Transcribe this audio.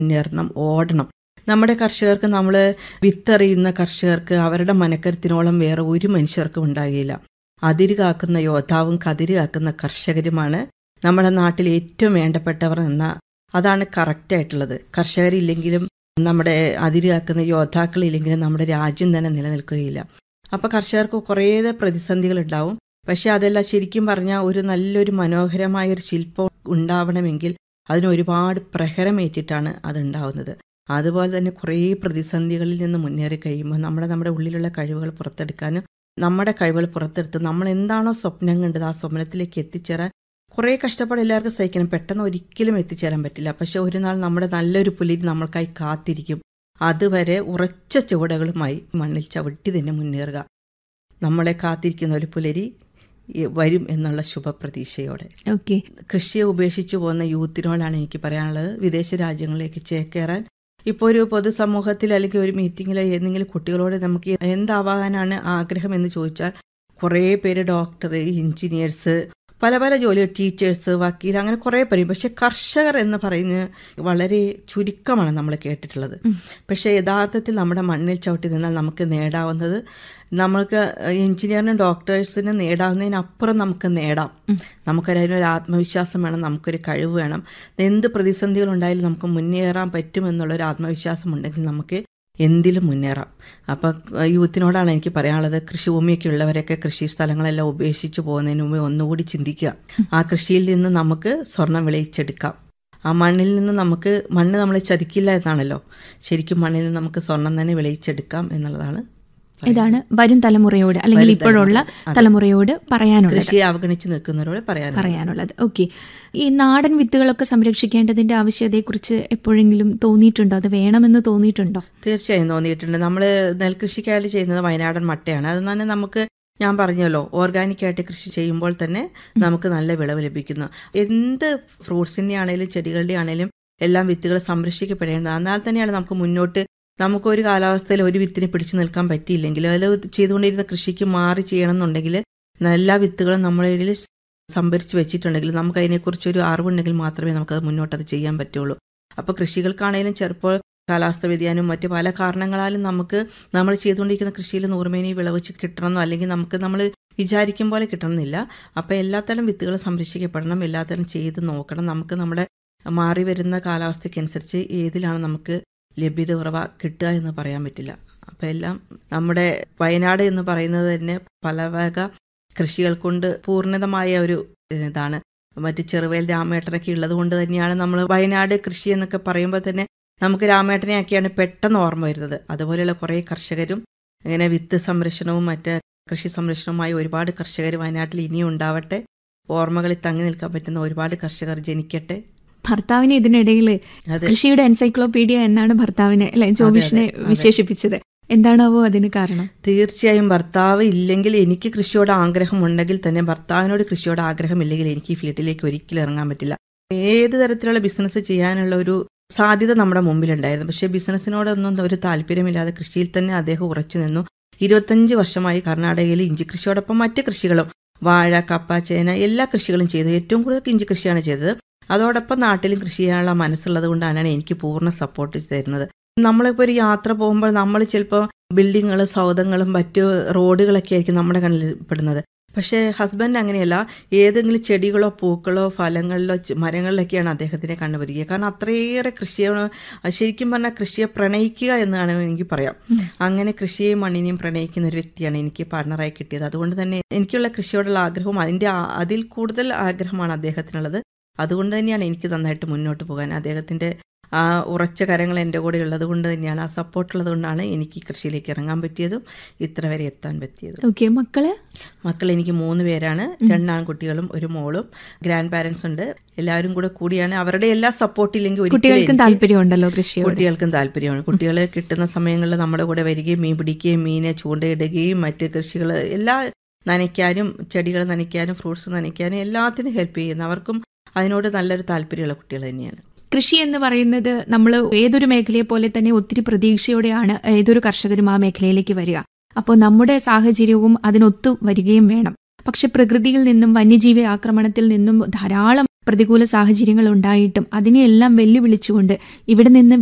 മുന്നേറണം ഓടണം നമ്മുടെ കർഷകർക്ക് നമ്മൾ വിത്തെറിയുന്ന കർഷകർക്ക് അവരുടെ മനക്കരുത്തിനോളം വേറെ ഒരു മനുഷ്യർക്കും ഉണ്ടാകില്ല അതിര് കാക്കുന്ന യോദ്ധാവും കതിര് കാക്കുന്ന കർഷകരുമാണ് നമ്മുടെ നാട്ടിൽ ഏറ്റവും വേണ്ടപ്പെട്ടവർ എന്ന അതാണ് കറക്റ്റായിട്ടുള്ളത് കർഷകരില്ലെങ്കിലും നമ്മുടെ അതിര് കാക്കുന്ന യോദ്ധാക്കളില്ലെങ്കിലും നമ്മുടെ രാജ്യം തന്നെ നിലനിൽക്കുകയില്ല അപ്പോൾ കർഷകർക്ക് കുറേയേറെ പ്രതിസന്ധികൾ ഉണ്ടാവും പക്ഷെ അതെല്ലാം ശരിക്കും പറഞ്ഞാൽ ഒരു നല്ലൊരു മനോഹരമായ ഒരു ശില്പം ഉണ്ടാവണമെങ്കിൽ അതിന് ഒരുപാട് പ്രഹരമേറ്റിട്ടാണ് അതുണ്ടാവുന്നത് അതുപോലെ തന്നെ കുറേ പ്രതിസന്ധികളിൽ നിന്ന് മുന്നേറി കഴിയുമ്പോൾ നമ്മുടെ നമ്മുടെ ഉള്ളിലുള്ള കഴിവുകൾ പുറത്തെടുക്കാനും നമ്മുടെ കഴിവുകൾ പുറത്തെടുത്ത് നമ്മൾ എന്താണോ സ്വപ്നം കണ്ടത് ആ സ്വപ്നത്തിലേക്ക് എത്തിച്ചേരാൻ കുറേ കഷ്ടപ്പാട് എല്ലാവർക്കും സഹിക്കണം പെട്ടെന്ന് ഒരിക്കലും എത്തിച്ചേരാൻ പറ്റില്ല പക്ഷെ ഒരു നാൾ നമ്മുടെ നല്ലൊരു പുലിരി നമ്മൾക്കായി കാത്തിരിക്കും അതുവരെ ഉറച്ച ചുവടുകളുമായി മണ്ണിൽ ചവിട്ടി തന്നെ മുന്നേറുക നമ്മളെ കാത്തിരിക്കുന്ന ഒരു പുലരി വരും എന്നുള്ള ശുഭപ്രതീക്ഷയോടെ ഓക്കെ കൃഷിയെ ഉപേക്ഷിച്ചു പോകുന്ന യൂത്തിനോടാണ് എനിക്ക് പറയാനുള്ളത് വിദേശ രാജ്യങ്ങളിലേക്ക് ചേക്കേറാൻ ഇപ്പോൾ ഒരു പൊതുസമൂഹത്തിൽ അല്ലെങ്കിൽ ഒരു മീറ്റിങ്ങിലോ ഏതെങ്കിലും കുട്ടികളോട് നമുക്ക് എന്താവാനാണ് ആഗ്രഹം എന്ന് ചോദിച്ചാൽ കുറേ പേര് ഡോക്ടർ എഞ്ചിനീയേഴ്സ് പല പല ജോലി ടീച്ചേഴ്സ് വക്കീൽ അങ്ങനെ കുറേ പറയും പക്ഷെ കർഷകർ എന്ന് പറയുന്നത് വളരെ ചുരുക്കമാണ് നമ്മൾ കേട്ടിട്ടുള്ളത് പക്ഷേ യഥാർത്ഥത്തിൽ നമ്മുടെ മണ്ണിൽ ചവിട്ടി നിന്നാൽ നമുക്ക് നേടാവുന്നത് നമ്മൾക്ക് എഞ്ചിനീയറിനും ഡോക്ടേഴ്സിനും നേടാവുന്നതിനപ്പുറം നമുക്ക് നേടാം നമുക്കൊരതിനൊരു ആത്മവിശ്വാസം വേണം നമുക്കൊരു കഴിവ് വേണം എന്ത് പ്രതിസന്ധികൾ ഉണ്ടായാലും നമുക്ക് മുന്നേറാൻ പറ്റുമെന്നുള്ളൊരു ആത്മവിശ്വാസം ഉണ്ടെങ്കിൽ നമുക്ക് എന്തിലും മുന്നേറാം അപ്പം യൂത്തിനോടാണ് എനിക്ക് പറയാനുള്ളത് കൃഷിഭൂമിയൊക്കെ ഉള്ളവരൊക്കെ കൃഷി സ്ഥലങ്ങളെല്ലാം ഉപേക്ഷിച്ച് പോകുന്നതിന് മുമ്പ് ഒന്നുകൂടി ചിന്തിക്കുക ആ കൃഷിയിൽ നിന്ന് നമുക്ക് സ്വർണം വിളയിച്ചെടുക്കാം ആ മണ്ണിൽ നിന്ന് നമുക്ക് മണ്ണ് നമ്മളെ ചതിക്കില്ല എന്നാണല്ലോ ശരിക്കും മണ്ണിൽ നിന്ന് നമുക്ക് സ്വർണം തന്നെ വിളയിച്ചെടുക്കാം എന്നുള്ളതാണ് ഇതാണ് വരും തലമുറയോട് അല്ലെങ്കിൽ വരും ഇപ്പോഴുള്ള തലമുറ. അതെ. തലമുറയോട് പറയാനുള്ളത് കൃഷിയെ അവഗണിച്ച് നിൽക്കുന്നവരോട് പറയാൻ പറയാനുള്ളത് ഓക്കെ ഈ നാടൻ വിത്തുകളൊക്കെ സംരക്ഷിക്കേണ്ടതിന്റെ ആവശ്യകതയെക്കുറിച്ച് എപ്പോഴെങ്കിലും തോന്നിയിട്ടുണ്ടോ അത് വേണമെന്ന് തോന്നിയിട്ടുണ്ടോ തീർച്ചയായും തോന്നിയിട്ടുണ്ട് നമ്മൾ നെൽകൃഷിക്കായിട്ട് ചെയ്യുന്നത് വയനാടൻ മട്ടയാണ് അത് തന്നെ നമുക്ക് ഞാൻ പറഞ്ഞല്ലോ ഓർഗാനിക്കായിട്ട് കൃഷി ചെയ്യുമ്പോൾ തന്നെ നമുക്ക് നല്ല വിളവ് ലഭിക്കുന്നു എന്ത് ഫ്രൂട്ട്സിൻ്റെ ആണെങ്കിലും ചെടികളുടെ ആണെങ്കിലും എല്ലാം വിത്തുകൾ സംരക്ഷിക്കപ്പെടേണ്ടത് എന്നാൽ തന്നെയാണ് നമുക്ക് മുന്നോട്ട് നമുക്കൊരു കാലാവസ്ഥയിൽ ഒരു വിത്തിന് പിടിച്ചു നിൽക്കാൻ പറ്റിയില്ലെങ്കിൽ അതിൽ ചെയ്തുകൊണ്ടിരുന്ന കൃഷിക്ക് മാറി ചെയ്യണം എന്നുണ്ടെങ്കിൽ എല്ലാ വിത്തുകളും നമ്മുടെ കയ്യിൽ സംഭരിച്ച് വെച്ചിട്ടുണ്ടെങ്കിൽ നമുക്ക് അതിനെക്കുറിച്ചൊരു അറിവുണ്ടെങ്കിൽ മാത്രമേ നമുക്കത് മുന്നോട്ടത് ചെയ്യാൻ പറ്റുള്ളൂ അപ്പോൾ കൃഷികൾക്കാണെങ്കിലും ചിലപ്പോൾ കാലാവസ്ഥ വ്യതിയാനവും മറ്റ് പല കാരണങ്ങളാലും നമുക്ക് നമ്മൾ ചെയ്തുകൊണ്ടിരിക്കുന്ന കൃഷിയിൽ നൂറുമേനി വിളവച്ച് കിട്ടണമെന്നോ അല്ലെങ്കിൽ നമുക്ക് നമ്മൾ വിചാരിക്കും പോലെ കിട്ടണമെന്നില്ല അപ്പോൾ എല്ലാത്തരം വിത്തുകളും സംരക്ഷിക്കപ്പെടണം എല്ലാത്തരം ചെയ്ത് നോക്കണം നമുക്ക് നമ്മുടെ മാറി വരുന്ന കാലാവസ്ഥയ്ക്കനുസരിച്ച് ഏതിലാണ് നമുക്ക് ലഭ്യത കുറവ കിട്ടുക എന്ന് പറയാൻ പറ്റില്ല അപ്പോൾ എല്ലാം നമ്മുടെ വയനാട് എന്ന് പറയുന്നത് തന്നെ പല വക കൃഷികൾ കൊണ്ട് പൂർണ്ണതമായ ഒരു ഇതാണ് മറ്റ് ചെറുവയൽ രാമേട്ടനൊക്കെ ഉള്ളത് കൊണ്ട് തന്നെയാണ് നമ്മൾ വയനാട് കൃഷി എന്നൊക്കെ പറയുമ്പോൾ തന്നെ നമുക്ക് രാമേട്ടനെയൊക്കെയാണ് പെട്ടെന്ന് ഓർമ്മ വരുന്നത് അതുപോലെയുള്ള കുറേ കർഷകരും ഇങ്ങനെ വിത്ത് സംരക്ഷണവും മറ്റ് കൃഷി സംരക്ഷണവുമായി ഒരുപാട് കർഷകർ വയനാട്ടിൽ ഇനിയും ഉണ്ടാവട്ടെ ഓർമ്മകളിൽ തങ്ങി നിൽക്കാൻ പറ്റുന്ന ഒരുപാട് കർഷകർ ജനിക്കട്ടെ ഭർത്താവിനെ ഇതിനിടയിൽ അതെ കൃഷിയുടെ എൻസൈക്ലോപീഡിയ എന്നാണ് ഭർത്താവിനെ അല്ലെ ജോബിഷിനെ അതെ. വിശേഷിപ്പിച്ചത് എന്താണാവോ അതിന് കാരണം തീർച്ചയായും ഭർത്താവ് ഇല്ലെങ്കിൽ എനിക്ക് കൃഷിയോട് ആഗ്രഹം ഉണ്ടെങ്കിൽ തന്നെ ഭർത്താവിനോട് കൃഷിയോട് ആഗ്രഹമില്ലെങ്കിൽ എനിക്ക് ഈ ഫീൽഡിലേക്ക് ഒരിക്കലും ഇറങ്ങാൻ പറ്റില്ല ഏത് തരത്തിലുള്ള ബിസിനസ് ചെയ്യാനുള്ള ഒരു സാധ്യത നമ്മുടെ മുമ്പിലുണ്ടായിരുന്നു പക്ഷേ ബിസിനസ്സിനോടൊന്നും ഒരു താല്പര്യമില്ലാതെ കൃഷിയിൽ തന്നെ അദ്ദേഹം ഉറച്ചു നിന്നു ഇരുപത്തഞ്ച് വർഷമായി കർണാടകയിൽ ഇഞ്ചി കൃഷിയോടൊപ്പം മറ്റ് കൃഷികളും വാഴ കപ്പ ചേന എല്ലാ കൃഷികളും ചെയ്തു ഏറ്റവും കൂടുതൽ ഇഞ്ചി കൃഷിയാണ് ചെയ്തത് അതോടൊപ്പം നാട്ടിലും കൃഷി ചെയ്യാനുള്ള മനസ്സുള്ളത് കൊണ്ടാണ് എനിക്ക് പൂർണ്ണ സപ്പോർട്ട് തരുന്നത് നമ്മളിപ്പോൾ ഒരു യാത്ര പോകുമ്പോൾ നമ്മൾ ചിലപ്പോൾ ബിൽഡിങ്ങുകളും സൗധങ്ങളും മറ്റു റോഡുകളൊക്കെ ആയിരിക്കും നമ്മുടെ കണ്ണിൽ പെടുന്നത് പക്ഷേ ഹസ്ബൻഡ് അങ്ങനെയല്ല ഏതെങ്കിലും ചെടികളോ പൂക്കളോ ഫലങ്ങളിലോ ചെ- മരങ്ങളിലൊക്കെയാണ് അദ്ദേഹത്തിനെ കണ്ടുപിടിക്കുക കാരണം അത്രയേറെ കൃഷിയാണ് ശരിക്കും പറഞ്ഞാൽ കൃഷിയെ പ്രണയിക്കുക എന്നാണ് എനിക്ക് പറയാം അങ്ങനെ കൃഷിയെയും മണ്ണിനെയും പ്രണയിക്കുന്ന ഒരു വ്യക്തിയാണ് എനിക്ക് പാർട്ണറായി കിട്ടിയത് അതുകൊണ്ട് തന്നെ എനിക്കുള്ള കൃഷിയോടുള്ള ആഗ്രഹവും അതിൻ്റെ ആ- അതിൽ കൂടുതൽ ആഗ്രഹമാണ് അദ്ദേഹത്തിനുള്ളത് അതുകൊണ്ട് തന്നെയാണ് എനിക്ക് നന്നായിട്ട് മുന്നോട്ട് പോകാൻ അദ്ദേഹത്തിൻ്റെ ആ ഉറച്ച കരങ്ങൾ എൻ്റെ കൂടെ ഉള്ളത് കൊണ്ട് തന്നെയാണ് ആ സപ്പോർട്ട് ഉള്ളത് കൊണ്ടാണ് എനിക്ക് ഈ കൃഷിയിലേക്ക് ഇറങ്ങാൻ പറ്റിയതും ഇത്ര വരെ എത്താൻ പറ്റിയതും ഓക്കെ മക്കള് മക്കൾ എനിക്ക് മൂന്ന് പേരാണ് രണ്ടാൺകുട്ടികളും ഒരു മോളും ഗ്രാൻഡ് പാരൻസ് ഉണ്ട് എല്ലാവരും കൂടെ കൂടിയാണ് അവരുടെ എല്ലാ സപ്പോർട്ട് ഇല്ലെങ്കിൽ ഒരിക്കലും കുട്ടികൾക്കും എനിക്ക് താല്പര്യമുണ്ടല്ലോ കൃഷിയോട് കുട്ടികൾക്കും താല്പര്യമാണ് കുട്ടികൾ കിട്ടുന്ന സമയങ്ങളിൽ നമ്മുടെ കൂടെ വരികയും മീൻ പിടിക്കുകയും മീനെ ചൂണ്ടയിടുകയും മറ്റ് കൃഷികൾ എല്ലാ നനയ്ക്കാനും ചെടികൾ നനയ്ക്കാനും ഫ്രൂട്ട്സ് നനയ്ക്കാനും എല്ലാത്തിനും ഹെൽപ്പ് ചെയ്യുന്ന അവർക്കും അതിനോട് നല്ലൊരു താല്പര്യമുള്ള കുട്ടികൾ തന്നെയാണ് കൃഷി എന്ന് പറയുന്നത് നമ്മൾ ഏതൊരു മേഖലയെ പോലെ തന്നെ ഒത്തിരി പ്രതീക്ഷയോടെയാണ് ഏതൊരു കർഷകരും ആ മേഖലയിലേക്ക് വരിക അപ്പോൾ നമ്മുടെ സാഹചര്യവും അതിനൊത്തു വരികയും വേണം പക്ഷെ പ്രകൃതിയിൽ നിന്നും വന്യജീവി ആക്രമണത്തിൽ നിന്നും ധാരാളം പ്രതികൂല സാഹചര്യങ്ങൾ ഉണ്ടായിട്ടും അതിനെയെല്ലാം വെല്ലുവിളിച്ചുകൊണ്ട് ഇവിടെ നിന്ന്